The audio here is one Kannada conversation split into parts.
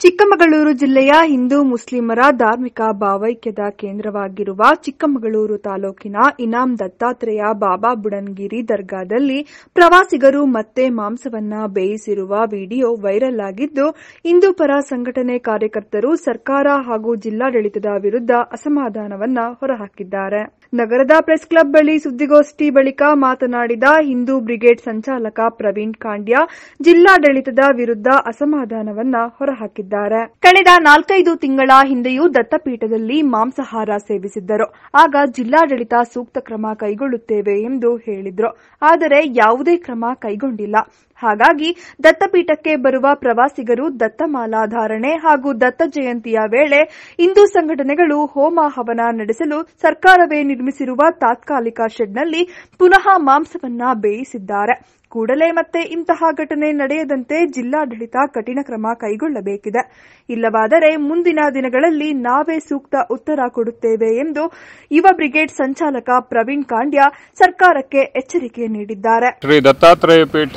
ಚಿಕ್ಕಮಗಳೂರು ಜಿಲ್ಲೆಯ ಹಿಂದೂ ಮುಸ್ಲಿಮರ ಧಾರ್ಮಿಕ ಭಾವೈಕ್ಯದ ಕೇಂದ್ರವಾಗಿರುವ ಚಿಕ್ಕಮಗಳೂರು ತಾಲೂಕಿನ ಇನಾಂ ದತ್ತಾತ್ರೇಯ ಬಾಬಾ ಬುಡನ್ಗಿರಿ ದರ್ಗಾದಲ್ಲಿ ಪ್ರವಾಸಿಗರು ಮತ್ತೆ ಮಾಂಸವನ್ನ ಬೇಯಿಸಿರುವ ವಿಡಿಯೋ ವೈರಲ್ ಆಗಿದ್ದು ಹಿಂದೂ ಪರ ಸಂಘಟನೆ ಕಾರ್ಯಕರ್ತರು ಸರ್ಕಾರ ಹಾಗೂ ಜಿಲ್ಲಾಡಳಿತದ ವಿರುದ್ಧ ಅಸಮಾಧಾನವನ್ನ ಹೊರಹಾಕಿದ್ದಾರೆ ನಗರದ ಪ್ರೆಸ್ ಕ್ಲಬ್ ಬಳಿ ಸುದ್ದಿಗೋಷ್ಠಿ ಬಳಿಕ ಮಾತನಾಡಿದ ಹಿಂದೂ ಬ್ರಿಗೇಡ್ ಸಂಚಾಲಕ ಪ್ರವೀಣ್ ಖಾಂಡ್ಯ ಜಿಲ್ಲಾಡಳಿತದ ವಿರುದ್ಧ ಅಸಮಾಧಾನವನ್ನ ಹೊರಹಾಕಿದ್ದಾರೆ ಕಳೆದ ನಾಲ್ಕೈದು ತಿಂಗಳ ಹಿಂದೆಯೂ ದತ್ತಪೀಠದಲ್ಲಿ ಮಾಂಸಾಹಾರ ಸೇವಿಸಿದ್ದರು ಆಗ ಜಿಲ್ಲಾಡಳಿತ ಸೂಕ್ತ ಕ್ರಮ ಕೈಗೊಳ್ಳುತ್ತೇವೆ ಎಂದು ಹೇಳಿದ್ರು ಆದರೆ ಯಾವುದೇ ಕ್ರಮ ಕೈಗೊಂಡಿಲ್ಲ ಹಾಗಾಗಿ ದತ್ತಪೀಠಕ್ಕೆ ಬರುವ ಪ್ರವಾಸಿಗರು ದತ್ತಮಾಲಾ ಧಾರಣೆ ಹಾಗೂ ದತ್ತ ಜಯಂತಿಯ ವೇಳೆ ಹಿಂದೂ ಸಂಘಟನೆಗಳು ಹೋಮ ಹವನ ನಡೆಸಲು ಸರ್ಕಾರವೇ ನಿರ್ಮಿಸಿರುವ ತಾತ್ಕಾಲಿಕ ಶೆಡ್ನಲ್ಲಿ ಪುನಃ ಮಾಂಸವನ್ನ ಬೇಯಿಸಿದ್ದಾರೆ ಕೂಡಲೇ ಮತ್ತೆ ಇಂತಹ ಘಟನೆ ನಡೆಯದಂತೆ ಜಿಲ್ಲಾಡಳಿತ ಕಠಿಣ ಕ್ರಮ ಕೈಗೊಳ್ಳಬೇಕಿದೆ ಇಲ್ಲವಾದರೆ ಮುಂದಿನ ದಿನಗಳಲ್ಲಿ ನಾವೇ ಸೂಕ್ತ ಉತ್ತರ ಕೊಡುತ್ತೇವೆ ಎಂದು ಯುವ ಬ್ರಿಗೇಡ್ ಸಂಚಾಲಕ ಪ್ರವೀಣ್ ಖಾಂಡ್ಯ ಸರ್ಕಾರಕ್ಕೆ ಎಚ್ಚರಿಕೆ ನೀಡಿದ್ದಾರೆ ಶ್ರೀ ದತ್ತಾತ್ರೇಯ ಪೀಠ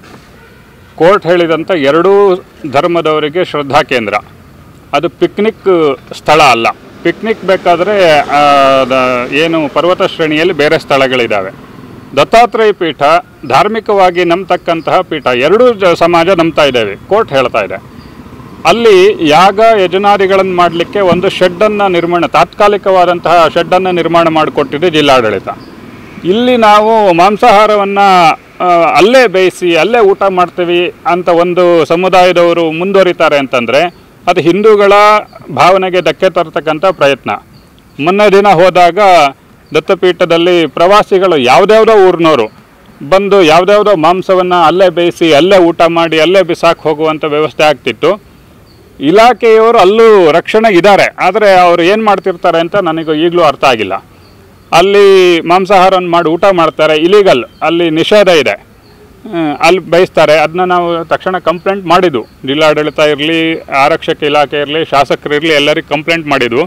ಕೋರ್ಟ್ ಹೇಳಿದಂಥ ಎರಡೂ ಧರ್ಮದವರಿಗೆ ಶ್ರದ್ಧಾ ಕೇಂದ್ರ ಅದು ಪಿಕ್ನಿಕ್ ಸ್ಥಳ ಅಲ್ಲ ಪಿಕ್ನಿಕ್ ಬೇಕಾದರೆ ಆ, ದ- ಏನು ಪರ್ವತ ಶ್ರೇಣಿಯಲ್ಲಿ ಬೇರೆ ಸ್ಥಳಗಳಿದ್ದಾವೆ ದತ್ತಾತ್ರೇಯ ಪೀಠ ಧಾರ್ಮಿಕವಾಗಿ ನಂಬತಕ್ಕಂತಹ ಪೀಠ ಎರಡೂ ಜ ಸಮಾಜ ನಂಬ್ತಾ ಇದ್ದೇವೆ ಕೋರ್ಟ್ ಹೇಳ್ತಾ ಇದೆ ಅಲ್ಲಿ ಯಾಗ ಯಜನಾದಿಗಳನ್ನು ಮಾಡಲಿಕ್ಕೆ ಒಂದು ಶೆಡ್ಡನ್ನು ನಿರ್ಮಾಣ ತಾತ್ಕಾಲಿಕವಾದಂತಹ ಶೆಡ್ಡನ್ನು ನಿರ್ಮಾಣ ಮಾಡಿಕೊಟ್ಟಿದೆ ಜಿಲ್ಲಾಡಳಿತ ಇಲ್ಲಿ ನಾವು ಮಾಂಸಾಹಾರವನ್ನು ಅಲ್ಲೇ ಬೇಯಿಸಿ ಅಲ್ಲೇ ಊಟ ಮಾಡ್ತೀವಿ ಅಂತ ಒಂದು ಸಮುದಾಯದವರು ಮುಂದುವರಿತಾರೆ ಅಂತಂದರೆ ಅದು ಹಿಂದೂಗಳ ಭಾವನೆಗೆ ಧಕ್ಕೆ ತರ್ತಕ್ಕಂಥ ಪ್ರಯತ್ನ ಮೊನ್ನೆ ದಿನ ಹೋದಾಗ ದತ್ತಪೀಠದಲ್ಲಿ ಪ್ರವಾಸಿಗಳು ಯಾವುದ್ಯಾವುದೋ ಊರಿನವರು ಬಂದು ಯಾವುದ್ಯಾವುದೋ ಮಾಂಸವನ್ನು ಅಲ್ಲೇ ಬೇಯಿಸಿ ಅಲ್ಲೇ ಊಟ ಮಾಡಿ ಅಲ್ಲೇ ಬಿಸಾಕಿ ಹೋಗುವಂಥ ವ್ಯವಸ್ಥೆ ಆಗ್ತಿತ್ತು ಇಲಾಖೆಯವರು ಅಲ್ಲೂ ರಕ್ಷಣೆ ಇದ್ದಾರೆ ಆದರೆ ಅವರು ಏನು ಮಾಡ್ತಿರ್ತಾರೆ ಅಂತ ನನಗೆ ಈಗಲೂ ಅರ್ಥ ಆಗಿಲ್ಲ ಅಲ್ಲಿ ಮಾಂಸಾಹಾರವನ್ನು ಮಾಡಿ ಊಟ ಮಾಡ್ತಾರೆ ಇಲೀಗಲ್ ಅಲ್ಲಿ ನಿಷೇಧ ಇದೆ ಆ, ಅಲ್ಲಿ ಬಯಸ್ತಾರೆ ಅದನ್ನ ನಾವು ತಕ್ಷಣ ಕಂಪ್ಲೇಂಟ್ ಮಾಡಿದ್ದು ಜಿಲ್ಲಾಡಳಿತ ಇರಲಿ ಆರಕ್ಷಕ ಇಲಾಖೆ ಇರಲಿ ಶಾಸಕರು ಇರಲಿ ಎಲ್ಲರಿಗೆ ಕಂಪ್ಲೇಂಟ್ ಮಾಡಿದ್ವು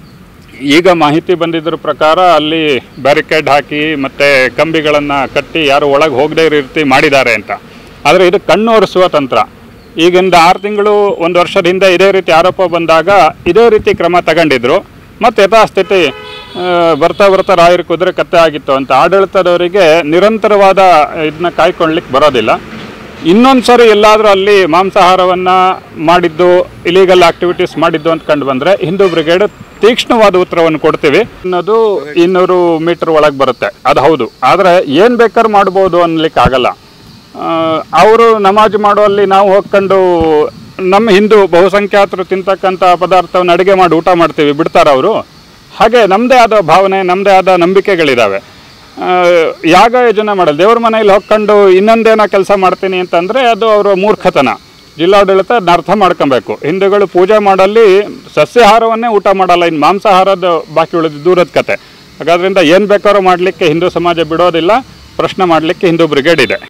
ಈಗ ಮಾಹಿತಿ ಬಂದಿದ್ರ ಪ್ರಕಾರ ಅಲ್ಲಿ ಬ್ಯಾರಿಕೇಡ್ ಹಾಕಿ ಮತ್ತು ಕಂಬಿಗಳನ್ನು ಕಟ್ಟಿ ಯಾರು ಒಳಗೆ ಹೋಗದೇ ಇರೋ ರೀತಿ ಮಾಡಿದ್ದಾರೆ ಅಂತ ಆದರೆ ಇದು ಕಣ್ಣು ಒರೆಸುವ ತಂತ್ರ ಈಗಿಂದ ಆರು ತಿಂಗಳು ಒಂದು ವರ್ಷದ ಹಿಂದೆ ಇದೇ ರೀತಿ ಆರೋಪ ಬಂದಾಗ ಇದೇ ರೀತಿ ಕ್ರಮ ತಗೊಂಡಿದ್ರು ಮತ್ತು ಯಥಾಸ್ಥಿತಿ ಆ, ಬರ್ತಾ ಬರ್ತಾ ರಾಯರ ಕುದುರೆ ಕತ್ತೆ ಆಗಿತ್ತು ಅಂತ ಆಡಳಿತದವರಿಗೆ ನಿರಂತರವಾದ ಇದನ್ನ ಕಾಯ್ಕೊಳ್ಲಿಕ್ಕೆ ಬರೋದಿಲ್ಲ ಇನ್ನೊಂದು ಸರಿ ಎಲ್ಲಾದರೂ ಅಲ್ಲಿ ಮಾಂಸಾಹಾರವನ್ನು ಮಾಡಿದ್ದು ಇಲೀಗಲ್ ಆಕ್ಟಿವಿಟೀಸ್ ಮಾಡಿದ್ದು ಅಂತ ಕಂಡು ಬಂದರೆ ಹಿಂದೂ ಬ್ರಿಗೇಡ್ ತೀಕ್ಷ್ಣವಾದ ಉತ್ತರವನ್ನು ಕೊಡ್ತೀವಿ ಅನ್ನೋದು ಇನ್ನೂರು ಮೀಟರ್ ಒಳಗೆ ಬರುತ್ತೆ ಅದು ಹೌದು ಆದರೆ ಏನು ಬೇಕಾದ್ರೂ ಮಾಡ್ಬೋದು ಅನ್ಲಿಕ್ಕೆ ಆಗಲ್ಲ ಅವರು ನಮಾಜ್ ಮಾಡುವಲ್ಲಿ ನಾವು ಹೋಗ್ಕೊಂಡು ನಮ್ಮ ಹಿಂದೂ ಬಹುಸಂಖ್ಯಾತರು ತಿಂತಕ್ಕಂಥ ಪದಾರ್ಥವನ್ನು ಅಡುಗೆ ಮಾಡಿ ಊಟ ಮಾಡ್ತೀವಿ ಬಿಡ್ತಾರೆ ಅವರು ಹಾಗೆ ನಮ್ಮದೇ ಆದ ಭಾವನೆ ನಮ್ಮದೇ ಆದ ನಂಬಿಕೆಗಳಿದ್ದಾವೆ ಆ, ಯಾಗ ಯೋಜನೆ ಮಾಡಲ್ಲ ದೇವ್ರ ಮನೆಯಲ್ಲಿ ಹೋಗ್ಕೊಂಡು ಇನ್ನೊಂದೇನೋ ಕೆಲಸ ಮಾಡ್ತೀನಿ ಅಂತಂದರೆ ಅದು ಅವರ ಮೂರ್ಖತನ ಜಿಲ್ಲಾಡಳಿತ ಅದನ್ನ ಅರ್ಥ ಮಾಡ್ಕೊಬೇಕು ಹಿಂದೂಗಳು ಪೂಜೆ ಮಾಡಲ್ಲಿ ಸಸ್ಯಾಹಾರವನ್ನೇ ಊಟ ಮಾಡಲ್ಲ ಇನ್ನು ಮಾಂಸಾಹಾರದ ಬಾಕಿ ಉಳಿದ ದೂರದ ಕತೆ ಹಾಗಾದ್ರಿಂದ ಏನು ಬೇಕಾದ್ರೂ ಮಾಡಲಿಕ್ಕೆ ಹಿಂದೂ ಸಮಾಜ ಬಿಡೋದಿಲ್ಲ ಪ್ರಶ್ನೆ ಮಾಡಲಿಕ್ಕೆ ಹಿಂದೂ ಬ್ರಿಗೇಡ್ ಇದೆ